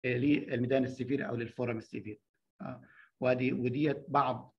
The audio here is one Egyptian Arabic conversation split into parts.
للميدان السفيري او للفورم السفيري وادي وديت بعض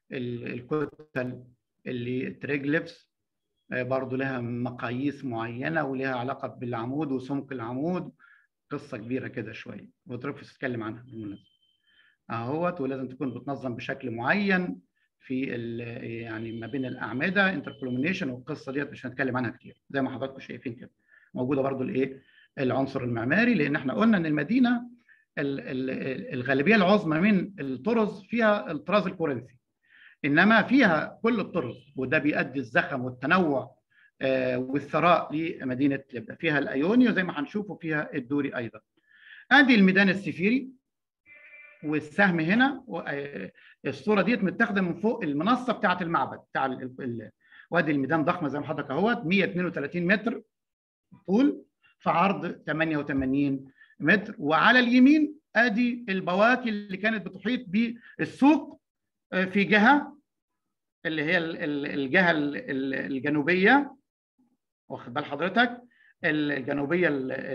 الكتل اللي تريجلفز برضه لها مقاييس معينه ولها علاقه بالعمود وسمك العمود قصه كبيره كده شويه وتروفيس اتكلم عنها بالمناسبه اهوت ولازم تكون بتنظم بشكل معين في يعني ما بين الاعمده انتركولومينيشن والقصه ديت مش هنتكلم عنها كتير زي ما حضراتكم شايفين كده موجوده برضو الايه العنصر المعماري لان احنا قلنا ان المدينه الغالبيه العظمى من الطرز فيها الطراز الكورنثي انما فيها كل الطرز وده بيؤدي الزخم والتنوع والثراء لمدينه لبنان فيها الايوني وزي ما هنشوفه فيها الدوري ايضا ادي الميدان السفيري والسهم هنا الصوره ديت متاخده من فوق المنصه بتاعه المعبد بتاع وادي الميدان ضخمه زي ما حضرتك اهوت 132 متر طول في عرض 88 متر وعلى اليمين ادي البواكي اللي كانت بتحيط بالسوق في جهه اللي هي الجهه الجنوبيه واخد بال حضرتك الجنوبيه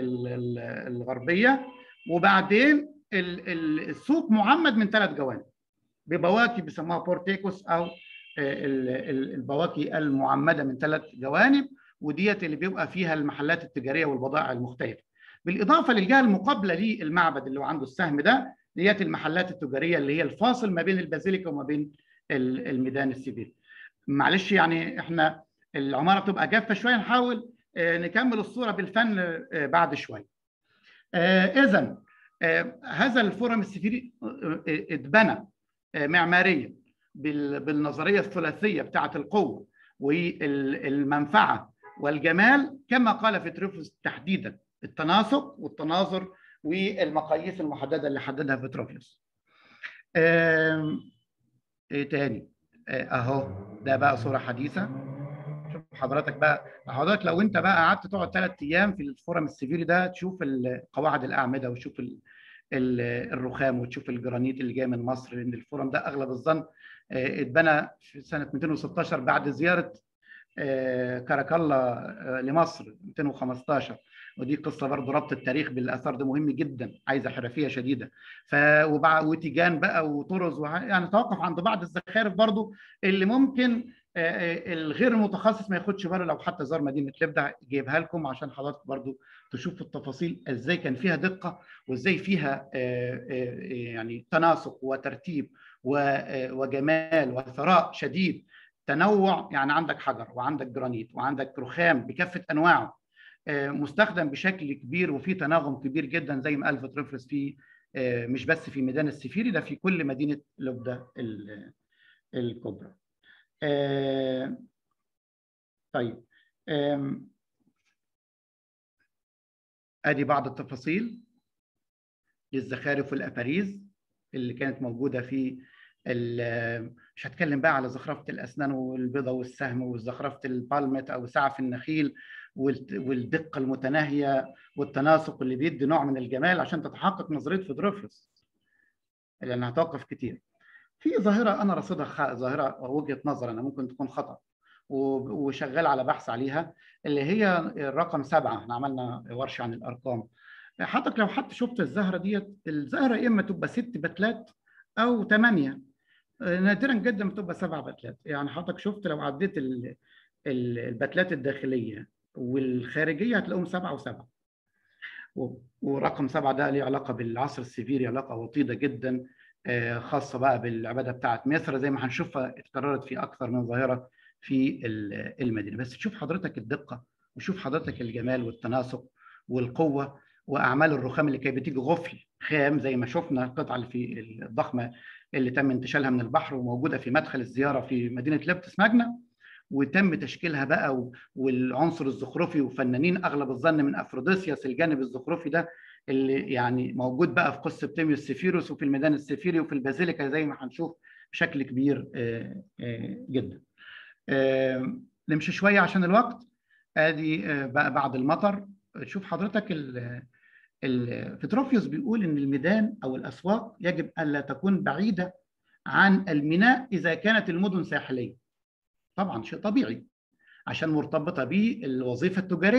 الغربيه وبعدين السوق معمد من ثلاث جوانب ببواكي بيسموها بورتيكوس او البواكي المعمده من ثلاث جوانب وديت اللي بيبقى فيها المحلات التجاريه والبضائع المختلفه بالاضافه للجهه المقابله للمعبد اللي هو عنده السهم ده ديت المحلات التجاريه اللي هي الفاصل ما بين البازيليكا وما بين الميدان السيفيري معلش يعني احنا العماره بتبقى جافه شويه نحاول نكمل الصوره بالفن بعد شويه اذا هذا الفورم السفيري اتبنى معماريا بالنظريه الثلاثيه بتاعه القوه والمنفعه والجمال كما قال فيتروفوس تحديدا التناسق والتناظر والمقاييس المحدده اللي حددها فيتروفيوس. ايه تاني؟ اهو ده بقى صوره حديثه شوف حضرتك بقى حضرتك لو انت بقى قعدت تقعد ثلاث ايام في الفورم السيفيري ده تشوف قواعد الاعمده وتشوف الرخام وتشوف الجرانيت اللي جاي من مصر لان الفورم ده اغلب الظن اتبنى في سنه 216 بعد زياره كاراكالا لمصر 215 ودي قصه برضه ربط التاريخ بالاثار ده مهم جدا عايزه حرفيه شديده ف وتيجان بقى وطرز وح... يعني توقف عند بعض الزخارف برضه اللي ممكن الغير المتخصص ما ياخدش باله لو حتى زار مدينه لبدا جايبها لكم عشان حضرتك برضو تشوفوا التفاصيل ازاي كان فيها دقه وازاي فيها يعني تناسق وترتيب وجمال وثراء شديد تنوع يعني عندك حجر وعندك جرانيت وعندك رخام بكافه انواعه مستخدم بشكل كبير وفي تناغم كبير جدا زي ما قال فيتروفرس في مش بس في ميدان السفيري ده في كل مدينه لبدا الكبرى. آه طيب آه ادي بعض التفاصيل للزخارف والاباريز اللي كانت موجوده في مش هتكلم بقى على زخرفه الاسنان والبيضه والسهم وزخرفه البالمت او سعف النخيل والدقه المتناهيه والتناسق اللي بيدي نوع من الجمال عشان تتحقق نظريه فيدروفيوس لان هتوقف كتير في ظاهره انا راصدها ظاهره وجهه نظر انا ممكن تكون خطا وشغال على بحث عليها اللي هي الرقم سبعه احنا عملنا ورشه عن الارقام حضرتك لو حتى شفت الزهره ديت الزهره يا اما تبقى ست بتلات او ثمانيه نادرا جدا بتبقى سبع بتلات يعني حضرتك شفت لو عديت البتلات الداخليه والخارجيه هتلاقيهم سبعه وسبعه ورقم سبعه ده ليه علاقه بالعصر السيفيري علاقه وطيده جدا خاصه بقى بالعباده بتاعه مصر زي ما هنشوفها اتكررت في اكثر من ظاهره في المدينه بس شوف حضرتك الدقه وشوف حضرتك الجمال والتناسق والقوه واعمال الرخام اللي كانت بتيجي غفل خام زي ما شفنا القطعه اللي في الضخمه اللي تم انتشالها من البحر وموجوده في مدخل الزياره في مدينه لبتس ماجنا وتم تشكيلها بقى والعنصر الزخرفي وفنانين اغلب الظن من افروديسياس الجانب الزخرفي ده اللي يعني موجود بقى في قصه تيميوس سيفيروس وفي الميدان السفيري وفي البازيليكا زي ما هنشوف بشكل كبير جدا. نمشي شويه عشان الوقت ادي بقى بعد المطر شوف حضرتك الفيتروفيوس بيقول ان الميدان او الاسواق يجب الا تكون بعيده عن الميناء اذا كانت المدن ساحليه. طبعا شيء طبيعي عشان مرتبطه بالوظيفه التجاريه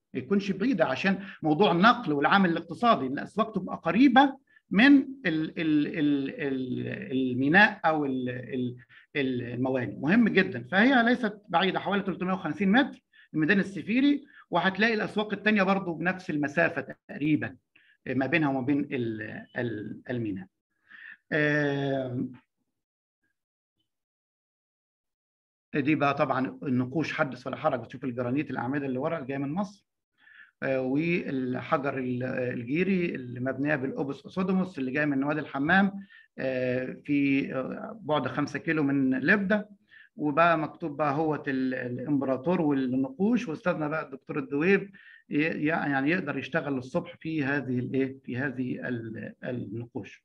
يكونش بعيده عشان موضوع النقل والعامل الاقتصادي الاسواق تبقى قريبه من ال ال ال ال الميناء او ال المواني مهم جدا فهي ليست بعيده حوالي 350 متر الميدان السفيري وهتلاقي الاسواق الثانيه برضو بنفس المسافه تقريبا ما بينها وما بين الميناء دي بقى طبعا النقوش حدث ولا حرج تشوف الجرانيت الاعمده اللي ورا اللي جايه من مصر والحجر الجيري اللي مبنيه بالاوبس اسودوموس اللي جاي من وادي الحمام في بعد 5 كيلو من لبده وبقى مكتوب بقى هو الامبراطور والنقوش واستاذنا بقى الدكتور الدويب يعني يقدر يشتغل الصبح في هذه الايه في هذه النقوش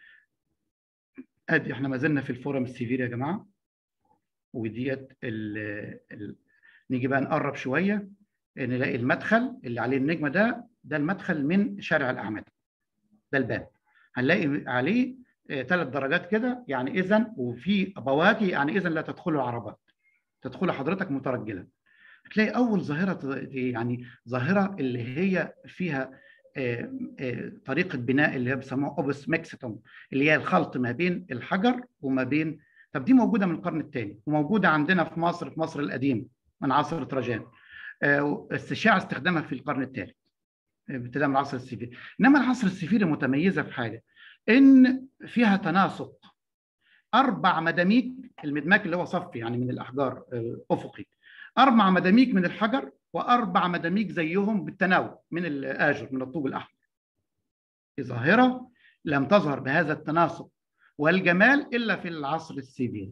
ادي احنا ما زلنا في الفورم السيفير يا جماعه وديت ال ال نيجي بقى نقرب شويه نلاقي المدخل اللي عليه النجمه ده ده المدخل من شارع الاعمده ده الباب هنلاقي عليه ثلاث درجات كده يعني اذا وفي بواكي يعني اذا لا تدخل العربات تدخل حضرتك مترجلا هتلاقي اول ظاهره يعني ظاهره اللي هي فيها طريقه بناء اللي هي بيسموها اوبس ميكستوم اللي هي الخلط ما بين الحجر وما بين طب دي موجوده من القرن الثاني وموجوده عندنا في مصر في مصر القديم من عصر تراجان استشاع استخدامها في القرن الثالث ابتداء من العصر السفيري انما العصر السفيري متميزه في حاجه ان فيها تناسق اربع مداميك المدماك اللي هو صفي يعني من الاحجار افقي اربع مداميك من الحجر واربع مداميك زيهم بالتناوب من الاجر من الطوب الاحمر في ظاهره لم تظهر بهذا التناسق والجمال الا في العصر السيفيري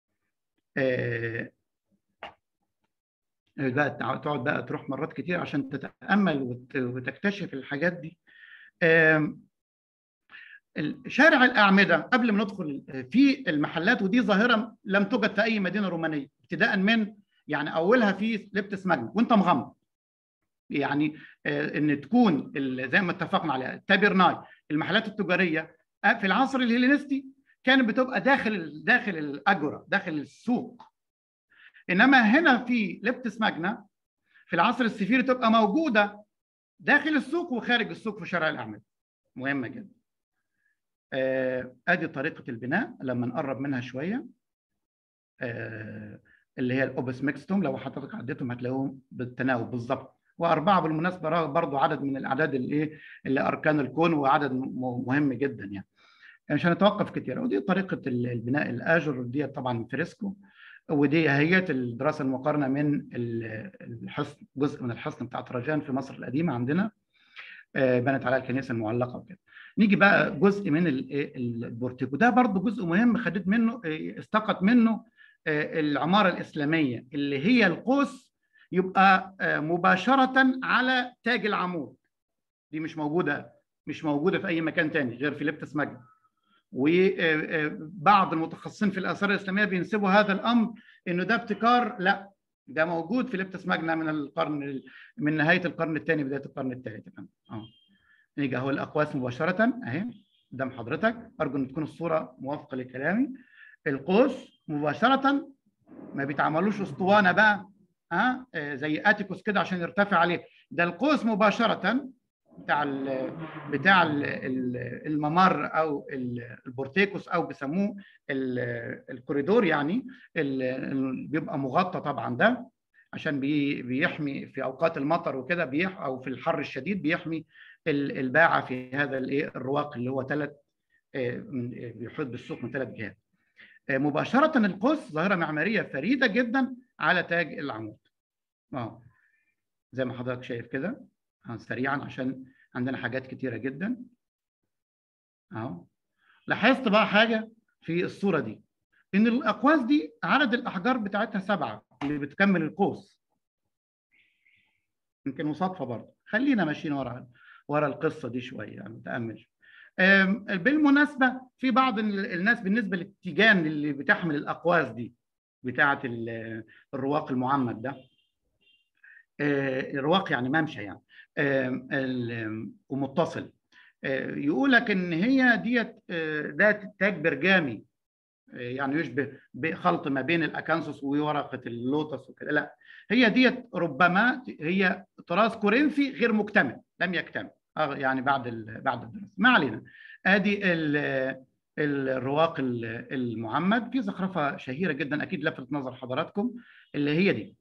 بقى تقعد بقى تروح مرات كتير عشان تتامل وتكتشف الحاجات دي شارع الاعمده قبل ما ندخل في المحلات ودي ظاهره لم توجد في اي مدينه رومانيه ابتداء من يعني اولها في لبتس ماجنا وانت مغمض يعني ان تكون زي ما اتفقنا عليها التابرناي المحلات التجاريه في العصر الهيلينستي كانت بتبقى داخل داخل الاجره داخل السوق انما هنا في لبتس ماجنا في العصر السفيري تبقى موجوده داخل السوق وخارج السوق في شارع الاعمده مهمه جدا ادي طريقه البناء لما نقرب منها شويه اللي هي الاوبس ميكستوم لو حضرتك عديتهم هتلاقوهم بالتناوب بالظبط واربعه بالمناسبه برضو عدد من الاعداد اللي ايه اللي اركان الكون وعدد مهم جدا يعني مش هنتوقف كتير ودي طريقه البناء الاجر دي طبعا فريسكو ودي هي الدراسه المقارنه من الحصن جزء من الحصن بتاع تراجان في مصر القديمه عندنا بنت على الكنيسه المعلقه وكده نيجي بقى جزء من البورتيكو ده برضو جزء مهم خدت منه استقت منه العماره الاسلاميه اللي هي القوس يبقى مباشره على تاج العمود دي مش موجوده مش موجوده في اي مكان تاني غير في لبتس مجد وبعض المتخصصين في الاثار الاسلاميه بينسبوا هذا الامر انه ده ابتكار لا ده موجود في لبتس ماجنا من القرن من نهايه القرن الثاني بدايه القرن الثالث اه نيجي اهو الاقواس مباشره اهي قدام حضرتك ارجو ان تكون الصوره موافقه لكلامي القوس مباشره ما بيتعملوش اسطوانه بقى ها آه زي اتيكوس كده عشان يرتفع عليه ده القوس مباشره بتاع ال بتاع ال الممر او البورتيكوس او بيسموه الكوريدور يعني بيبقى مغطى طبعا ده عشان بيحمي في اوقات المطر وكده بيح او في الحر الشديد بيحمي الباعه في هذا الايه الرواق اللي هو ثلاث بيحيط بالسوق من ثلاث جهات مباشره القوس ظاهره معماريه فريده جدا على تاج العمود اه زي ما حضرتك شايف كده سريعا عشان عندنا حاجات كتيره جدا اهو لاحظت بقى حاجه في الصوره دي ان الاقواس دي عدد الاحجار بتاعتها سبعه اللي بتكمل القوس يمكن مصادفه برضه خلينا ماشيين ورا ورا القصه دي شويه يعني نتامل بالمناسبه في بعض الناس بالنسبه للتيجان اللي بتحمل الاقواس دي بتاعه الرواق المعمد ده الرواق يعني ممشى يعني ومتصل يقول لك ان هي ديت ده تاج برجامي يعني يشبه خلط ما بين الاكانثوس وورقه اللوتس وكده لا هي ديت ربما هي طراز كورنثي غير مكتمل لم يكتمل يعني بعد بعد الدراسه ما علينا ادي الرواق المعمد في زخرفه شهيره جدا اكيد لفتت نظر حضراتكم اللي هي دي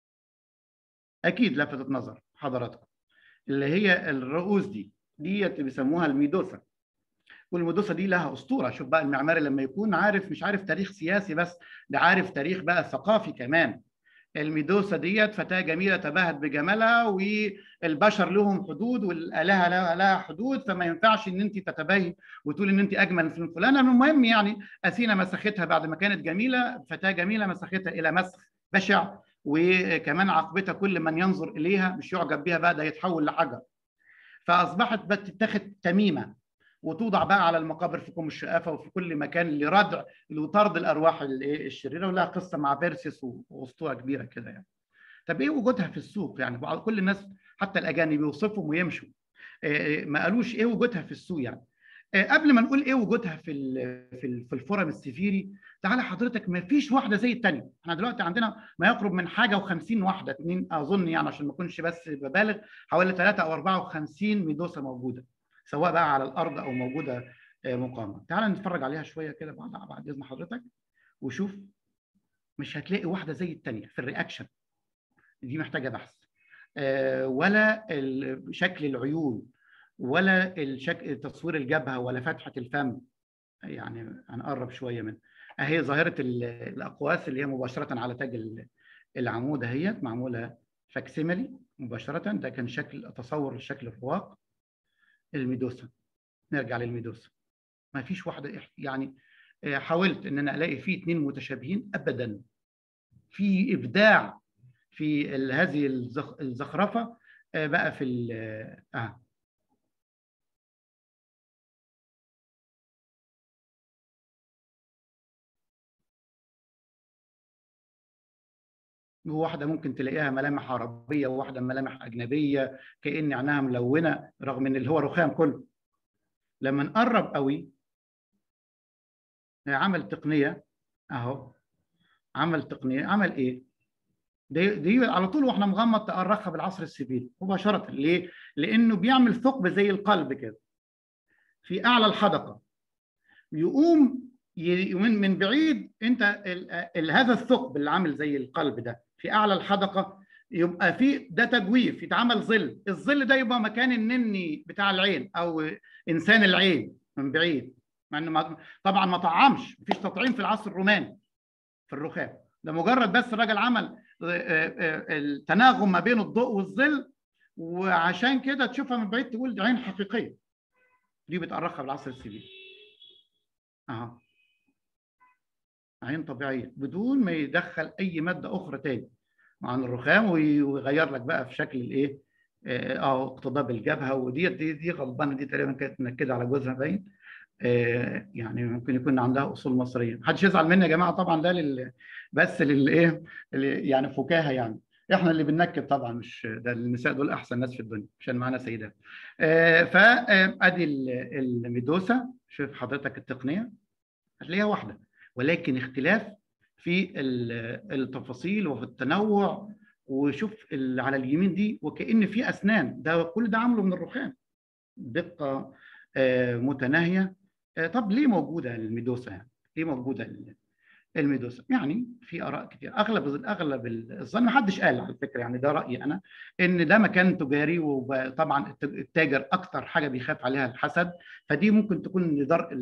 اكيد لفتت نظر حضراتكم اللي هي الرؤوس دي ديت بيسموها الميدوسا والميدوسا دي لها اسطوره شوف بقى المعماري لما يكون عارف مش عارف تاريخ سياسي بس ده عارف تاريخ بقى ثقافي كمان الميدوسا ديت فتاة جميلة تباهت بجمالها والبشر لهم حدود والآلهة لها, لها حدود فما ينفعش ان انت تتباهي وتقول ان انت اجمل من فلانة المهم يعني اثينا مسختها بعد ما كانت جميلة فتاة جميلة مسختها الى مسخ بشع وكمان عاقبتها كل من ينظر اليها مش يعجب بها بقى ده يتحول لحجر فاصبحت بتتاخد تميمه وتوضع بقى على المقابر في كوم الشقافه وفي كل مكان لردع لطرد الارواح الشريره ولها قصه مع بيرسيس واسطوره كبيره كده يعني. طب ايه وجودها في السوق يعني كل الناس حتى الاجانب يوصفهم ويمشوا ما قالوش ايه وجودها في السوق يعني قبل ما نقول ايه وجودها في في في الفورم السفيري تعالى حضرتك ما فيش واحده زي الثانيه احنا دلوقتي عندنا ما يقرب من حاجه و50 واحده اثنين اظن يعني عشان ما اكونش بس ببالغ حوالي 3 او 54 ميدوسا موجوده سواء بقى على الارض او موجوده مقامه تعالى نتفرج عليها شويه كده بعد بعد اذن حضرتك وشوف مش هتلاقي واحده زي الثانيه في الرياكشن دي محتاجه بحث ولا شكل العيون ولا الشكل تصوير الجبهه ولا فتحه الفم يعني هنقرب شويه من اهي ظاهره الاقواس اللي هي مباشره على تاج العمود اهيت معموله فاكسيميلي مباشره ده كان شكل تصور لشكل الرواق الميدوسا نرجع للميدوسا ما فيش واحده يعني حاولت ان انا الاقي فيه اثنين متشابهين ابدا في ابداع في هذه الزخرفه بقى في اه واحده ممكن تلاقيها ملامح عربيه وواحده ملامح اجنبيه كان عينها ملونه رغم ان اللي هو رخام كله لما نقرب قوي عمل تقنيه اهو عمل تقنيه عمل ايه دي, دي على طول واحنا مغمض تأرخها بالعصر السبيل مباشره ليه لانه بيعمل ثقب زي القلب كده في اعلى الحدقه يقوم من من بعيد انت هذا الثقب اللي عامل زي القلب ده في اعلى الحدقه يبقى في ده تجويف يتعمل ظل الظل ده يبقى مكان النني بتاع العين او انسان العين من بعيد مع انه طبعا ما طعمش مفيش تطعيم في العصر الروماني في الرخام ده مجرد بس الراجل عمل التناغم ما بين الضوء والظل وعشان كده تشوفها من بعيد تقول دي عين حقيقيه دي بتأرخها بالعصر السبيل اها عين طبيعيه بدون ما يدخل اي ماده اخرى تاني عن الرخام ويغير لك بقى في شكل الايه اه اقتضاب الجبهه ودي دي, دي غلبانه دي تقريبا كانت منكده على جوزها باين آه يعني ممكن يكون عندها اصول مصريه محدش يزعل مني يا جماعه طبعا ده لل بس للايه يعني فكاهه يعني احنا اللي بننكد طبعا مش ده النساء دول احسن ناس في الدنيا عشان معانا سيدات آه فادي الميدوسا شوف حضرتك التقنيه هتلاقيها واحده ولكن اختلاف في التفاصيل وفي التنوع وشوف على اليمين دي وكأن في أسنان ده كل ده عامله من الرخام دقة متناهية طب ليه موجودة الميدوسا يعني؟ ليه موجودة الميدوسا يعني في آراء كتير أغلب أغلب الظن ما حدش قال على فكرة يعني ده رأيي أنا إن ده مكان تجاري وطبعا التاجر أكتر حاجة بيخاف عليها الحسد فدي ممكن تكون لدرء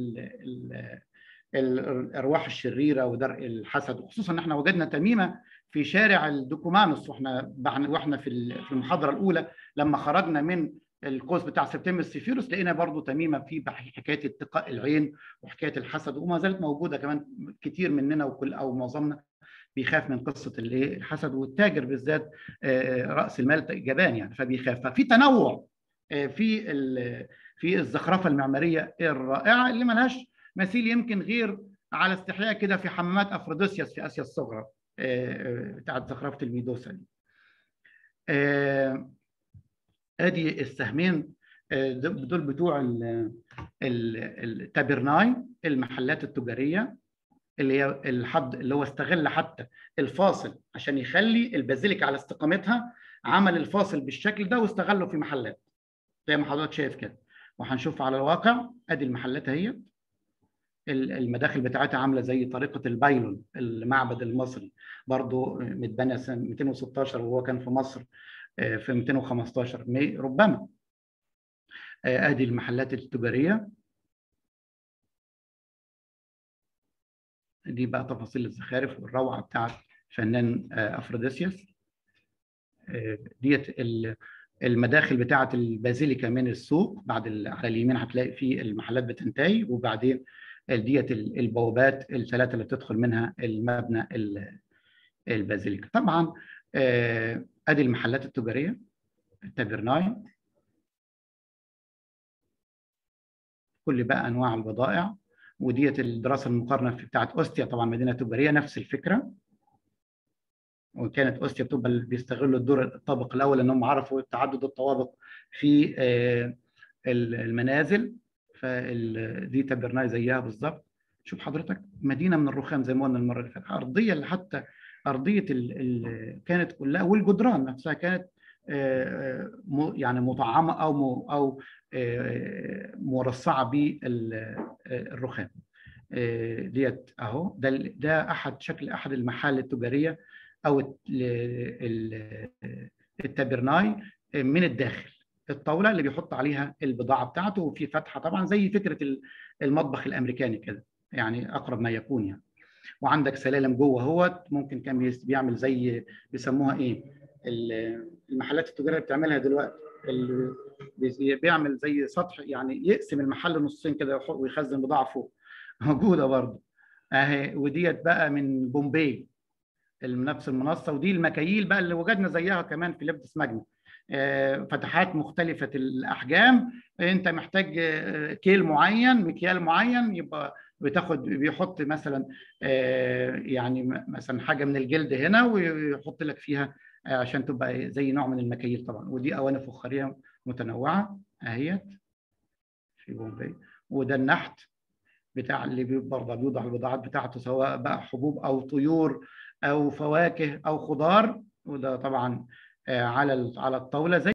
الارواح الشريره ودرء الحسد وخصوصا ان احنا وجدنا تميمه في شارع الدوكومانوس واحنا واحنا في المحاضره الاولى لما خرجنا من القوس بتاع سبتمبر سيفيروس لقينا برضو تميمه في حكايه اتقاء العين وحكايه الحسد وما زالت موجوده كمان كتير مننا وكل او معظمنا بيخاف من قصه الحسد والتاجر بالذات راس المال جبان يعني فبيخاف ففي تنوع في في الزخرفه المعماريه الرائعه اللي ملهاش مثيل يمكن غير على استحياء كده في حمامات افروديسيوس في اسيا الصغرى بتاعت زخرفه الميدوسا دي. ادي السهمين دول بتوع التابرناي المحلات التجاريه اللي هي الحد اللي هو استغل حتى الفاصل عشان يخلي البازيليك على استقامتها عمل الفاصل بالشكل ده واستغله في محلات زي ما حضرتك شايف كده وهنشوف على الواقع ادي المحلات اهي المداخل بتاعتها عامله زي طريقه البايلون المعبد المصري برضو متبنى سنه 216 وهو كان في مصر في 215 ربما ادي المحلات التجاريه دي بقى تفاصيل الزخارف والروعه بتاعت فنان افروديسيوس ديت المداخل بتاعه البازيليكا من السوق بعد على اليمين هتلاقي في المحلات بتنتهي وبعدين ديت البوابات الثلاثه اللي بتدخل منها المبنى البازيليكا طبعا ادي المحلات التجاريه التابرناي كل بقى انواع البضائع وديت الدراسه المقارنه بتاعت اوستيا طبعا مدينه تجاريه نفس الفكره وكانت اوستيا بتبقى بيستغلوا الدور الطابق الاول انهم عرفوا تعدد الطوابق في المنازل فدي تابرناي زيها بالظبط شوف حضرتك مدينه من الرخام زي ما قلنا المره اللي فاتت ارضيه اللي حتى ارضيه ال ال كانت كلها والجدران نفسها كانت يعني مطعمه او او مرصعه بالرخام ديت اهو ده ده احد شكل احد المحال التجاريه او التابرناي من الداخل الطاوله اللي بيحط عليها البضاعه بتاعته وفي فتحه طبعا زي فكره المطبخ الامريكاني كده يعني اقرب ما يكون يعني وعندك سلالم جوه اهوت ممكن كان بيعمل زي بيسموها ايه المحلات التجاريه اللي بتعملها دلوقتي اللي بيعمل زي سطح يعني يقسم المحل نصين كده ويخزن بضاعه فوق موجوده برضه اهي وديت بقى من بومبي نفس المنصه ودي المكاييل بقى اللي وجدنا زيها كمان في لبس ماجنا فتحات مختلفة الأحجام أنت محتاج كيل معين مكيال معين يبقى بتاخد بيحط مثلا يعني مثلا حاجة من الجلد هنا ويحط لك فيها عشان تبقى زي نوع من المكاييل طبعا ودي أواني فخارية متنوعة أهيت في بومبي وده النحت بتاع اللي برضه بيوضع البضاعات بتاعته سواء بقى حبوب أو طيور أو فواكه أو خضار وده طبعا على على الطاوله زي